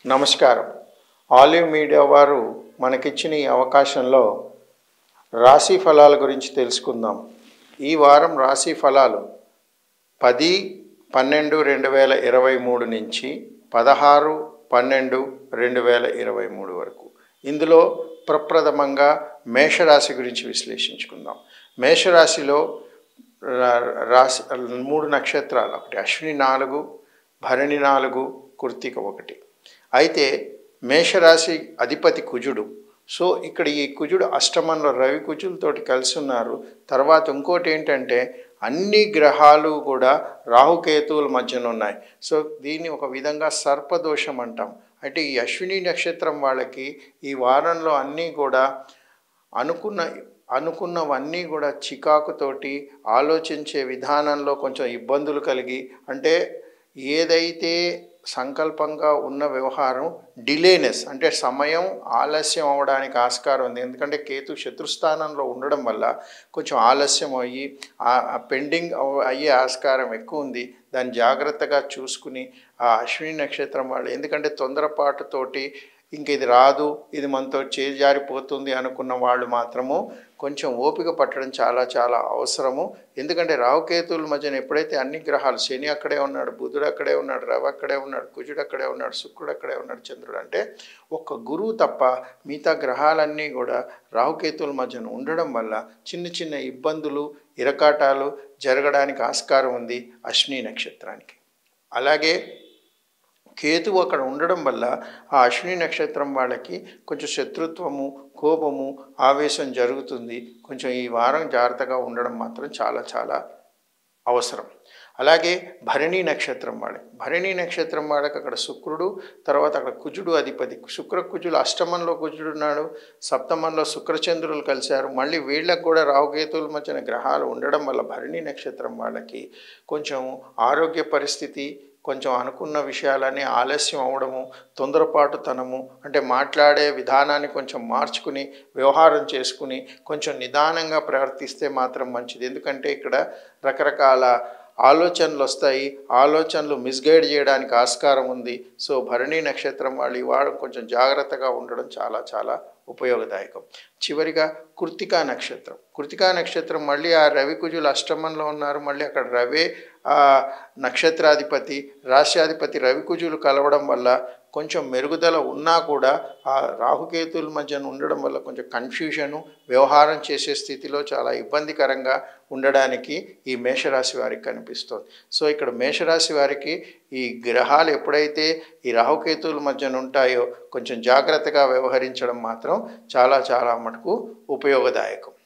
నమస్కారం olive media వారు మనకిచ్చిన ఈ అవకాశంలో రాశి ఫలాల గురించి తెలుసుకుందాం ఈ వారం రాశి ఫలాలు పది పన్నెండు రెండు వేల ఇరవై మూడు నుంచి పదహారు పన్నెండు రెండు వేల ఇరవై మూడు వరకు ఇందులో ప్రప్రథమంగా మేషరాశి గురించి విశ్లేషించుకుందాం మేషరాశిలో రా- రాశి మూడు నక్షత్రాలు ఒకటి అశ్విని నాలుగు భరణి నాలుగు కృత్తిక ఒకటి అయితే మేషరాశి అధిపతి కుజుడు సో ఇక్కడ ఈ కుజుడు అష్టమంలో రవి కుజులతోటి కలిసి ఉన్నారు తర్వాత ఇంకోటి ఏంటంటే అన్ని గ్రహాలు కూడా రాహుకేతువుల మధ్యన ఉన్నాయి సో దీన్ని ఒక విధంగా సర్పదోషం అంటాం అంటే ఈ అశ్విని నక్షత్రం వాళ్ళకి ఈ వారంలో అన్నీ కూడా అనుకున్న అనుకున్నవన్నీ కూడా చికాకుతోటి ఆలోచించే విధానంలో కొంచెం ఇబ్బందులు కలిగి అంటే ఏదైతే సంకల్పంగా ఉన్న వ్యవహారం డిలేనెస్ అంటే సమయం ఆలస్యం అవ్వడానికి ఆస్కారం ఉంది ఎందుకంటే కేతు శత్రుస్థానంలో ఉండడం వల్ల కొంచెం ఆలస్యం అయ్యి పెండింగ్ అయ్యే ఆస్కారం ఎక్కువ ఉంది దాన్ని జాగ్రత్తగా చూసుకుని ఆ అశ్విని నక్షత్రం వాళ్ళు ఎందుకంటే తొందరపాటుతోటి ఇంక ఇది రాదు ఇది మనతో చేజారిపోతుంది అనుకున్న వాళ్ళు మాత్రము కొంచెం ఓపిక పట్టడం చాలా చాలా అవసరము ఎందుకంటే రావుకేతువుల మధ్యన ఎప్పుడైతే అన్ని గ్రహాలు శని అక్కడే ఉన్నాడు బుధుడు అక్కడే ఉన్నాడు రవి అక్కడే ఉన్నాడు కుజుడు అక్కడే ఉన్నాడు శుక్రుడు అక్కడే ఉన్నాడు చంద్రుడు అంటే ఒక్క గురువు తప్ప మిగతా గ్రహాలన్నీ కూడా రావుకేతువుల మధ్యన ఉండడం వల్ల చిన్న చిన్న ఇబ్బందులు ఇరకాటాలు జరగడానికి ఆస్కారం ఉంది అశ్విని నక్షత్రానికి అలాగే కేతువు అక్కడ ఉండడం వల్ల ఆ అశ్విని నక్షత్రం వాళ్ళకి కొంచెం శత్రుత్వము కోపము ఆవేశం జరుగుతుంది కొంచెం ఈ వారం జాగ్రత్తగా ఉండడం మాత్రం చాలా చాలా అవసరం అలాగే భరణి నక్షత్రం వాళ్ళకి భరణి నక్షత్రం వాళ్ళకి అక్కడ శుక్రుడు తర్వాత అక్కడ కుజుడు అధిపతి శుక్ర కుజుడు అష్టమంలో కుజుడు ఉన్నాడు సప్తమంలో శుక్రచంద్రులు కలిశారు మళ్ళీ వీళ్ళకు కూడా రాహుకేతువుల మధ్యన గ్రహాలు ఉండడం వల్ల భరణి నక్షత్రం వాళ్ళకి కొంచెం ఆరోగ్య పరిస్థితి కొంచెం అనుకున్న విషయాలని ఆలస్యం అవడము తొందరపాటుతనము అంటే మాట్లాడే విధానాన్ని కొంచెం మార్చుకుని వ్యవహారం చేసుకుని కొంచెం నిదానంగా ప్రవర్తిస్తే మాత్రం మంచిది ఎందుకంటే ఇక్కడ రకరకాల ఆలోచనలు వస్తాయి ఆలోచనలు మిస్గైడ్ చేయడానికి ఆస్కారం ఉంది సో భరణి నక్షత్రం వాళ్ళు ఈ వారం కొంచెం జాగ్రత్తగా ఉండడం చాలా చాలా ఉపయోగదాయకం చివరిగా కృతికా నక్షత్రం కృతికా నక్షత్రం మళ్ళీ ఆ రవి కుజులు అష్టమంలో ఉన్నారు మళ్ళీ అక్కడ రవే ఆ నక్షత్రాధిపతి రాశ్యాధిపతి రవి కుజులు కలవడం వల్ల కొంచెం మెరుగుదల ఉన్నా కూడా ఆ రాహుకేతుల మధ్యన ఉండడం వల్ల కొంచెం కన్ఫ్యూషను వ్యవహారం చేసే స్థితిలో చాలా ఇబ్బందికరంగా ఉండడానికి ఈ మేషరాశి వారికి కనిపిస్తుంది సో ఇక్కడ మేషరాశి వారికి ఈ గ్రహాలు ఎప్పుడైతే ఈ రాహుకేతువుల మధ్యన ఉంటాయో కొంచెం జాగ్రత్తగా వ్యవహరించడం మాత్రం చాలా చాలా మటుకు ఉపయోగదాయకం